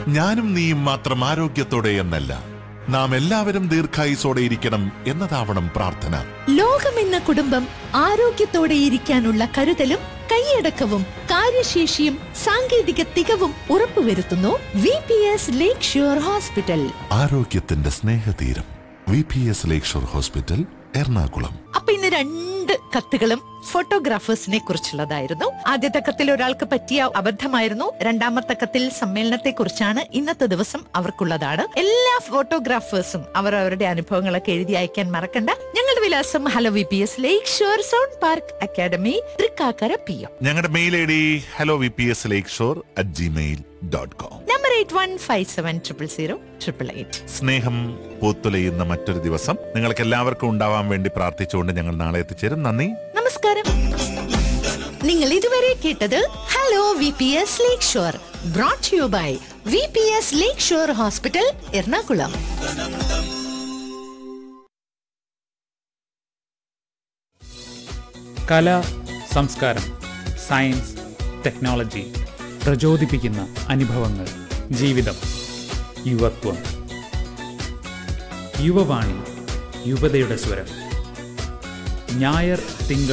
ഞാനും നീയും മാത്രം ആരോഗ്യത്തോടെ എന്നല്ല നാം എല്ലാവരും ദീർഘായുസോടെ ഇരിക്കണം എന്നതാവണം പ്രാർത്ഥന ലോകമെന്ന കുടുംബം ആരോഗ്യത്തോടെ ഇരിക്കാനുള്ള കരുതലും കൈയടക്കവും കാര്യശേഷിയും സാങ്കേതിക തികവും ഉറപ്പുവരുത്തുന്നു V P S lakeshore hospital ആരോഗ്യത്തിന്റെ സ്നേഹതീരം V P S lakeshore hospital Ernakulam അപ്പൊ ഇന്ന് രണ്ട് കത്തുകളും ഫോട്ടോഗ്രാഫേഴ്സിനെ കുറിച്ചുള്ളതായിരുന്നു ആദ്യത്തെ കത്തിൽ ഒരാൾക്ക് പറ്റിയ അബദ്ധമായിരുന്നു രണ്ടാമത്തെ കത്തിൽ സമ്മേളനത്തെ കുറിച്ചാണ് ഇന്നത്തെ ദിവസം അവർക്കുള്ളതാണ് എല്ലാ ഫോട്ടോഗ്രാഫേഴ്സും അവർ അവരുടെ അനുഭവങ്ങളൊക്കെ എഴുതി അയക്കാൻ മറക്കണ്ട ഞങ്ങളുടെ വിലാസം hello V P S lakeshore sound park academy Thrikkakara P M ഞങ്ങളുടെ mail I D hello V P S lakeshore at Gmail dot com number eight one five seven triple zero triple eight സ്നേഹം പൂത്തുലയുന്ന മറ്റൊരു ദിവസം നിങ്ങൾക്ക് എല്ലാവർക്കും ഉണ്ടാവാൻ വേണ്ടി പ്രാർത്ഥിച്ചുകൊണ്ട് ഞങ്ങൾ നാളെ എത്തിച്ചേരും നന്ദി നമസ്കാരം നിങ്ങൾ ഇതുവരെ കേട്ടത് hello V P S lakeshore brought you by V P S lakeshore hospital Ernakulam കല സംസ്കാരം സയൻസ് ടെക്നോളജി പ്രചോദിപ്പിക്കുന്ന അനുഭവങ്ങൾ ജീവിതം യുവത്വം യുവവാണി യുവതയുടെ സ്വരം ഞായർ തിങ്കൾ